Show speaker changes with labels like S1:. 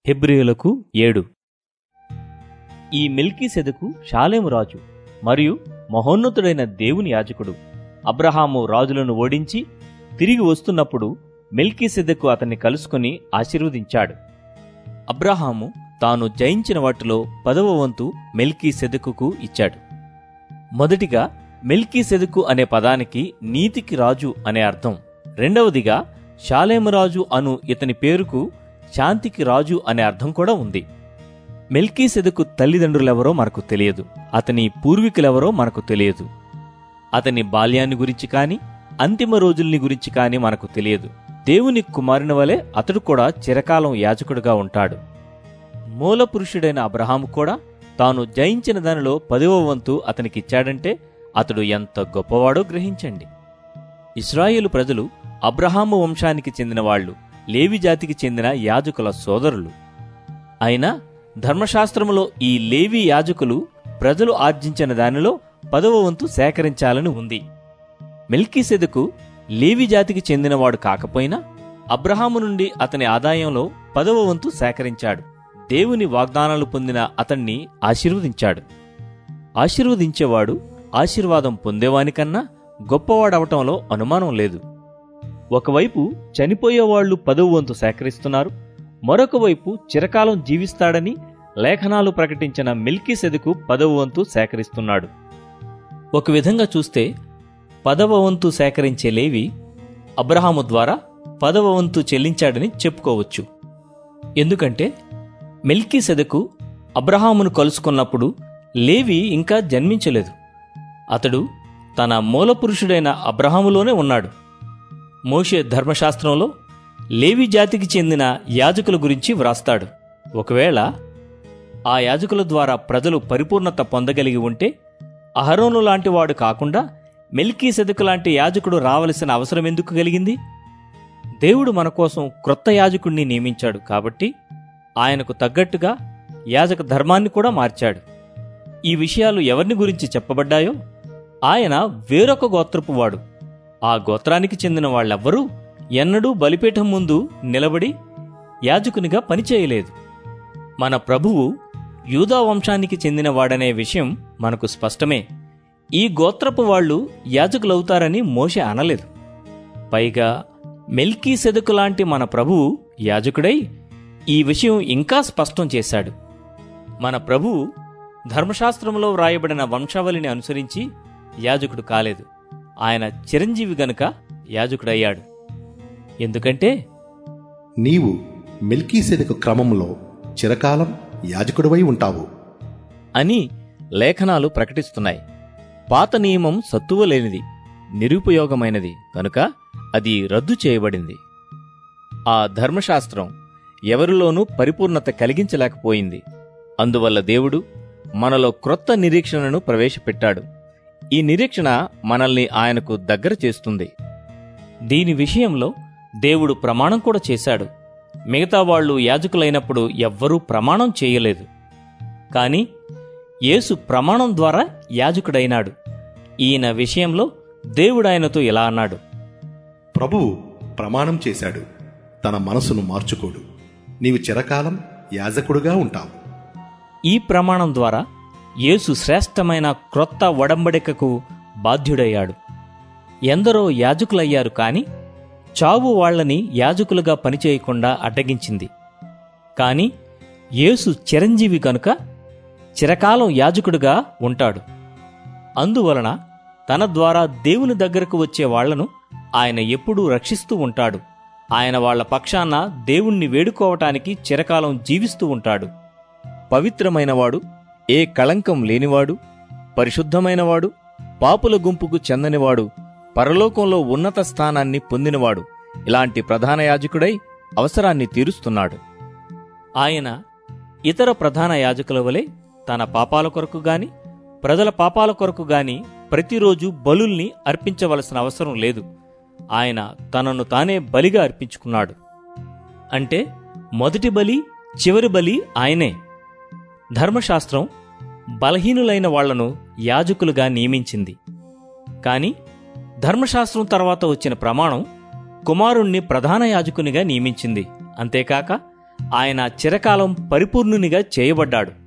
S1: హెబ్రియులకు ఏడు ఈ మిల్కీ సెదకు షాలేము రాజు మరియు మహోన్నతుడైన దేవుని యాజకుడు అబ్రహాము రాజులను ఓడించి తిరిగి వస్తున్నప్పుడు మిల్కీ సెదకు అతన్ని కలుసుకుని ఆశీర్వదించాడు అబ్రహాము తాను జయించిన వాటిలో పదవ వంతు మెల్కీ సెదకుకు ఇచ్చాడు మొదటిగా మెల్కీ సెదకు అనే పదానికి నీతికి రాజు అనే అర్థం రెండవదిగా షాలేము రాజు అను ఇతని పేరుకు శాంతికి రాజు అనే అర్థం కూడా ఉంది మెల్కీ సెదకు తల్లిదండ్రులెవరో మనకు తెలియదు అతని పూర్వీకులెవరో మనకు తెలియదు అతని బాల్యాన్ని గురించి కాని అంతిమ రోజుల్ని గురించి కాని మనకు తెలియదు దేవుని కుమారుని వలె అతడు కూడా చిరకాలం యాజకుడుగా ఉంటాడు మూల పురుషుడైన అబ్రహాము కూడా తాను జయించిన దానిలో పదవ వంతు అతనికిచ్చాడంటే అతడు ఎంత గొప్పవాడో గ్రహించండి ఇస్రాయేలు ప్రజలు అబ్రహాము వంశానికి చెందిన వాళ్ళు లేవి జాతికి చెందిన యాజకుల సోదరులు అయినా ధర్మశాస్త్రములో ఈ లేవి యాజకులు ప్రజలు ఆర్జించిన దానిలో పదవ వంతు సేకరించాలని ఉంది మెల్కీసెదకు లేవి జాతికి చెందినవాడు కాకపోయినా అబ్రహాము నుండి అతని ఆదాయంలో పదవ వంతు సేకరించాడు దేవుని వాగ్దానాలు పొందిన అతన్ని ఆశీర్వదించాడు ఆశీర్వదించేవాడు ఆశీర్వాదం పొందేవానికన్నా గొప్పవాడవటంలో అనుమానం లేదు ఒకవైపు చనిపోయేవాళ్లు పదవ వంతు సేకరిస్తున్నారు మరొక వైపు చిరకాలం జీవిస్తాడని లేఖనాలు ప్రకటించిన మిల్కీ సెదుకు పదవ వంతు సేకరిస్తున్నాడు ఒక విధంగా చూస్తే పదవ వంతు సేకరించే లేవి అబ్రహాము ద్వారా పదవ వంతు చెల్లించాడని చెప్పుకోవచ్చు ఎందుకంటే మిల్కీ సెదకు అబ్రహామును కలుసుకున్నప్పుడు లేవి ఇంకా జన్మించలేదు అతడు తన మూలపురుషుడైన అబ్రహాములోనే ఉన్నాడు మోషే ధర్మశాస్త్రంలో లేవి జాతికి చెందిన యాజకుల గురించి వ్రాస్తాడు ఒకవేళ ఆ యాజకుల ద్వారా ప్రజలు పరిపూర్ణత పొందగలిగి ఉంటే అహరోను లాంటి వాడు కాకుండా మెల్కీ సెదుకు లాంటి యాజకుడు రావలసిన అవసరం ఎందుకు కలిగింది దేవుడు మన కోసం క్రొత్త యాజకుడిని నియమించాడు కాబట్టి ఆయనకు తగ్గట్టుగా యాజక ధర్మాన్ని కూడా మార్చాడు ఈ విషయాలు ఎవరిని గురించి చెప్పబడ్డాయో ఆయన వేరొక గోత్రపు వాడు ఆ గోత్రానికి చెందిన వాళ్ళెవ్వరూ ఎన్నడూ బలిపీఠం ముందు నిలబడి యాజకునిగా పనిచేయలేదు మన ప్రభువు యూదా వంశానికి చెందినవాడనే విషయం మనకు స్పష్టమే ఈ గోత్రపు వాళ్ళు యాజకులవుతారని మోషే అనలేదు పైగా మెల్కీ సెదుకు లాంటి మన ప్రభువు యాజకుడై ఈ విషయం ఇంకా స్పష్టం చేశాడు మన ప్రభువు ధర్మశాస్త్రంలో వ్రాయబడిన వంశావళిని అనుసరించి యాజకుడు కాలేదు ఆయన చిరంజీవి గనుక యాజకుడయ్యాడు ఎందుకంటే
S2: నీవు మెల్కీసెదకు క్రమంలో చిరకాలం యాజకుడివై ఉంటావు
S1: అని లేఖనాలు ప్రకటిస్తున్నాయి పాత నియమం సత్తువలేనిది నిరుపయోగమైనది కనుక అది రద్దు చేయబడింది ఆ ధర్మశాస్త్రం ఎవరిలోనూ పరిపూర్ణత కలిగించలేకపోయింది అందువల్ల దేవుడు మనలో క్రొత్త నిరీక్షణను ప్రవేశపెట్టాడు ఈ నిరీక్షణ మనల్ని ఆయనకు దగ్గర చేస్తుంది దీని విషయంలో దేవుడు ప్రమాణం కూడా చేశాడు మిగతా వాళ్ళు యాజకులైనప్పుడు ఎవ్వరూ ప్రమాణం చేయలేదు కాని యేసు ప్రమాణం ద్వారా యాజకుడైనాడు ఈయన విషయంలో దేవుడాయనతో ఇలా అన్నాడు
S2: ప్రభువు ప్రమాణం చేశాడు తన మనసును మార్చుకోడు నీవు చిరకాలం యాజకుడుగా ఉంటావు
S1: ఈ ప్రమాణం ద్వారా యేసు శ్రేష్టమైన క్రొత్త ఒడంబడికకు బాధ్యుడయ్యాడు ఎందరో యాజకులయ్యారు కాని చావు వాళ్ళని యాజకులుగా పనిచేయకుండా అడ్డగించింది కాని యేసు చిరంజీవి గనుక చిరకాలం యాజకుడుగా ఉంటాడు అందువలన తన ద్వారా దేవుని దగ్గరకు వచ్చే వాళ్లను ఆయన ఎప్పుడూ రక్షిస్తూ ఉంటాడు ఆయన వాళ్ల పక్షాన దేవుణ్ణి వేడుకోవటానికి చిరకాలం జీవిస్తూ ఉంటాడు పవిత్రమైనవాడు ఏ కళంకం లేనివాడు పరిశుద్ధమైనవాడు పాపుల గుంపుకు చెందనివాడు పరలోకంలో ఉన్నత స్థానాన్ని పొందినవాడు ఇలాంటి ప్రధాన యాజకుడై అవసరాన్ని తీరుస్తున్నాడు ఆయన ఇతర ప్రధాన యాజకుల వలె తన పాపాల కొరకు గాని ప్రజల పాపాల కొరకు గాని ప్రతిరోజు బలుల్ని అర్పించవలసిన అవసరం లేదు ఆయన తనను తానే బలిగా అర్పించుకున్నాడు అంటే మొదటి బలి చివరి బలి ఆయనే ధర్మశాస్త్రం బలహీనులైన వాళ్లను యాజకులుగా నియమించింది కాని ధర్మశాస్త్రం తర్వాత వచ్చిన ప్రమాణం కుమారుణ్ణి ప్రధాన యాజకునిగా నియమించింది అంతేకాక ఆయన చిరకాలం పరిపూర్ణునిగా చేయబడ్డాడు